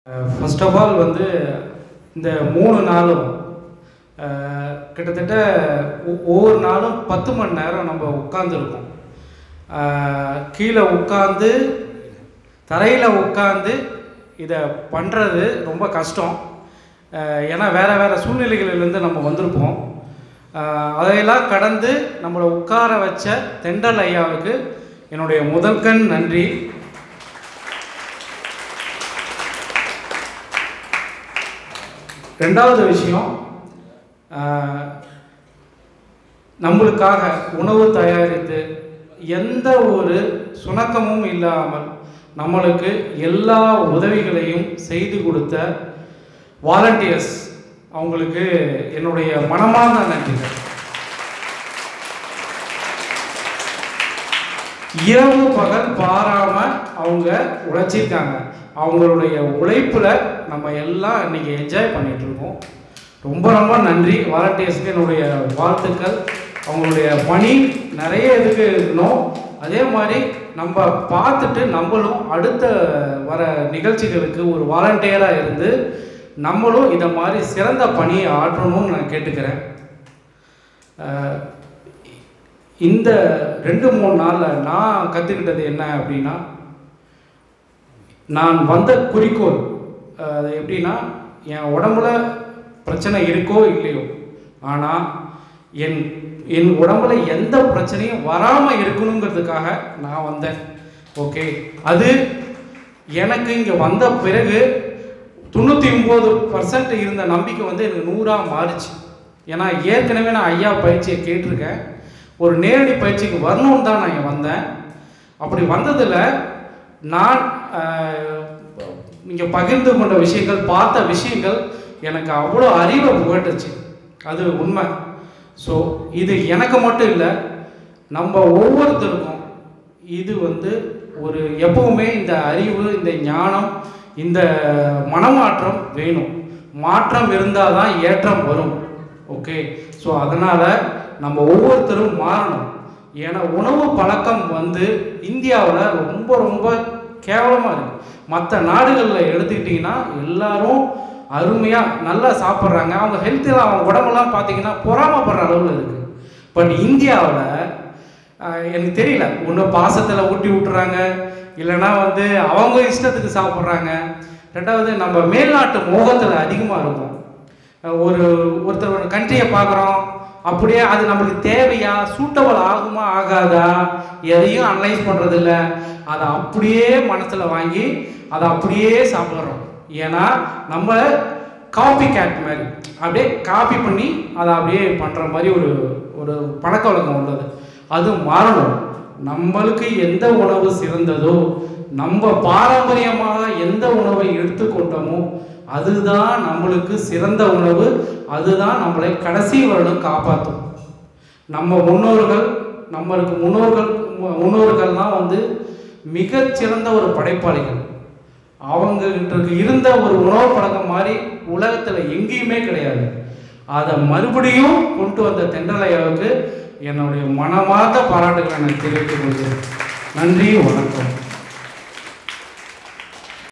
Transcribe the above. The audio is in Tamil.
ஃபர்ஸ்ட் ஆஃப் ஆல் வந்து இந்த மூணு நாளும் அஹ், கிட்டத்தட்ட ஒ- ஒவ்வொரு நாளும் பத்து மணி நேரம் நம்ம உட்காந்துருக்கோம் கீழே உட்காந்து தரையில் உட்காந்து இதை பண்ணுறது ரொம்ப கஷ்டம் அஹ், ஏன்னா வேறு வேறு சூழ்நிலைகளிலேருந்து நம்ம வந்திருப்போம் அஹ், அதையெல்லாம் கடந்து நம்மளை உட்கார வச்ச தெண்டல் ஐயாவுக்கு என்னுடைய முதல்கண் நன்றி ரெண்டாவது விஷயம் ஆஹ், நம்மளுக்காக உணவு தயாரித்து எந்த ஒரு சுணக்கமும் இல்லாமல் நம்மளுக்கு எல்லா உதவிகளையும் செய்து கொடுத்த வாலண்டியர்ஸ் அவங்களுக்கு என்னுடைய மனமார்ந்த நன்றிகள் இரவு பகல் பாராம அவங்க உழைச்சிருக்காங்க அவங்களுடைய உழைப்புல நம்ம எல்லாம் இன்னைக்கு என்ஜாய் பண்ணிட்டு இருக்கோம் ரொம்ப ரொம்ப நன்றி வாலண்டியர்ஸ்க்கு என்னுடைய வாழ்த்துக்கள் அவங்களுடைய பணி நிறைய இதுக்கு இருக்கணும் அதே மாதிரி நம்ம பார்த்துட்டு நம்மளும் அடுத்த வர நிகழ்ச்சிகளுக்கு ஒரு வாலண்டியராக இருந்து நம்மளும் இதை மாதிரி சிறந்த பணியை ஆற்றணும்னு நான் கேட்டுக்கிறேன் அஹ், இந்த ரெண்டு மூணு நாளில் நான் கற்றுக்கிட்டது என்ன அப்படின்னா நான் வந்த குறிக்கோள் அஹ், அது எப்படின்னா என் உடம்புல பிரச்சனை இருக்கோ இல்லையோ ஆனால் என் என் உடம்புல எந்த பிரச்சனையும் வராமல் இருக்கணுங்கிறதுக்காக நான் வந்தேன் ஓகே அது எனக்கு இங்கே வந்த பிறகு தொண்ணூற்றி ஒம்பது பர்சன்ட் இருந்த நம்பிக்கை வந்து எனக்கு நூறாக மாறுச்சு ஏன்னா ஏற்கனவே நான் ஐயா பயிற்சியை கேட்டிருக்கேன் ஒரு நேரடி பயிற்சிக்கு வரணும்னு தான் நான் இங்கே வந்தேன் அப்படி வந்ததில் நான் இங்கே பகிர்ந்து கொண்ட விஷயங்கள் பார்த்த விஷயங்கள் எனக்கு அவ்வளோ அறிவை புகட்டுச்சு அது உண்மை ஸோ இது எனக்கு மட்டும் இல்லை நம்ம ஒவ்வொருத்தருக்கும் இது வந்து ஒரு எப்பவுமே இந்த அறிவு இந்த ஞானம் இந்த மனமாற்றம் வேணும் மாற்றம் இருந்தால் தான் ஏற்றம் வரும் ஓகே ஸோ அதனால் நம்ம ஒவ்வொருத்தரும் மாறணும் ஏன்னா உணவு பழக்கம் வந்து இந்தியாவில் ரொம்ப ரொம்ப கேவலமாக இருக்குது மற்ற நாடுகளில் எடுத்துக்கிட்டிங்கன்னா எல்லாரும் அருமையாக நல்லா சாப்பிட்றாங்க அவங்க ஹெல்த்தில் அவங்க உடம்பெல்லாம் பார்த்தீங்கன்னா பொறாமப்படுற அளவில் இருக்குது பட் இந்தியாவில் எனக்கு தெரியல ஒன்று பாசத்தில் ஊட்டி விட்டுறாங்க இல்லைன்னா வந்து அவங்க இஷ்டத்துக்கு சாப்பிட்றாங்க ரெண்டாவது நம்ம மேல்நாட்டு மோகத்தில் அதிகமாக இருக்கும் அஹ் ஒரு ஒருத்தர் ஒரு கண்ட்ரியை பார்க்குறோம் அப்படியே அது நம்மளுக்கு தேவையா சூட்டபிள் ஆகுமா ஆகாதா எதையும் அனலைஸ் பண்ணுறதில்ல அதை அப்படியே மனசில் வாங்கி அதை அப்படியே சாப்பிட்றோம் ஏன்னா நம்ம காப்பி கேட் மாதிரி அப்படியே காப்பி பண்ணி அதை அப்படியே பண்ணுற மாதிரி ஒரு ஒரு பழக்க வழக்கம் உள்ளது அது மாறணும் நம்மளுக்கு எந்த உணவு சிறந்ததோ நம்ம பாரம்பரியமாக எந்த உணவை எடுத்துக்கொண்டோமோ அதுதான் நம்மளுக்கு சிறந்த உணவு அதுதான் நம்மளை கடைசி வருடம் காப்பாற்றும் நம்ம முன்னோர்கள் நம்மளுக்கு முன்னோர்கள் முன்னோர்கள்லாம் வந்து மிகச்சிறந்த ஒரு படைப்பாளிகள் அவங்ககிட்ட இருந்த ஒரு உணவு பழக்கம் மாதிரி உலகத்தில் எங்கேயுமே கிடையாது அதை மறுபடியும் கொண்டு வந்த தென்றலையாவுக்கு என்னுடைய மனமார்ந்த பாராட்டுகளை நான் தெரிவித்துக் கொள்கிறேன் நன்றி வணக்கம்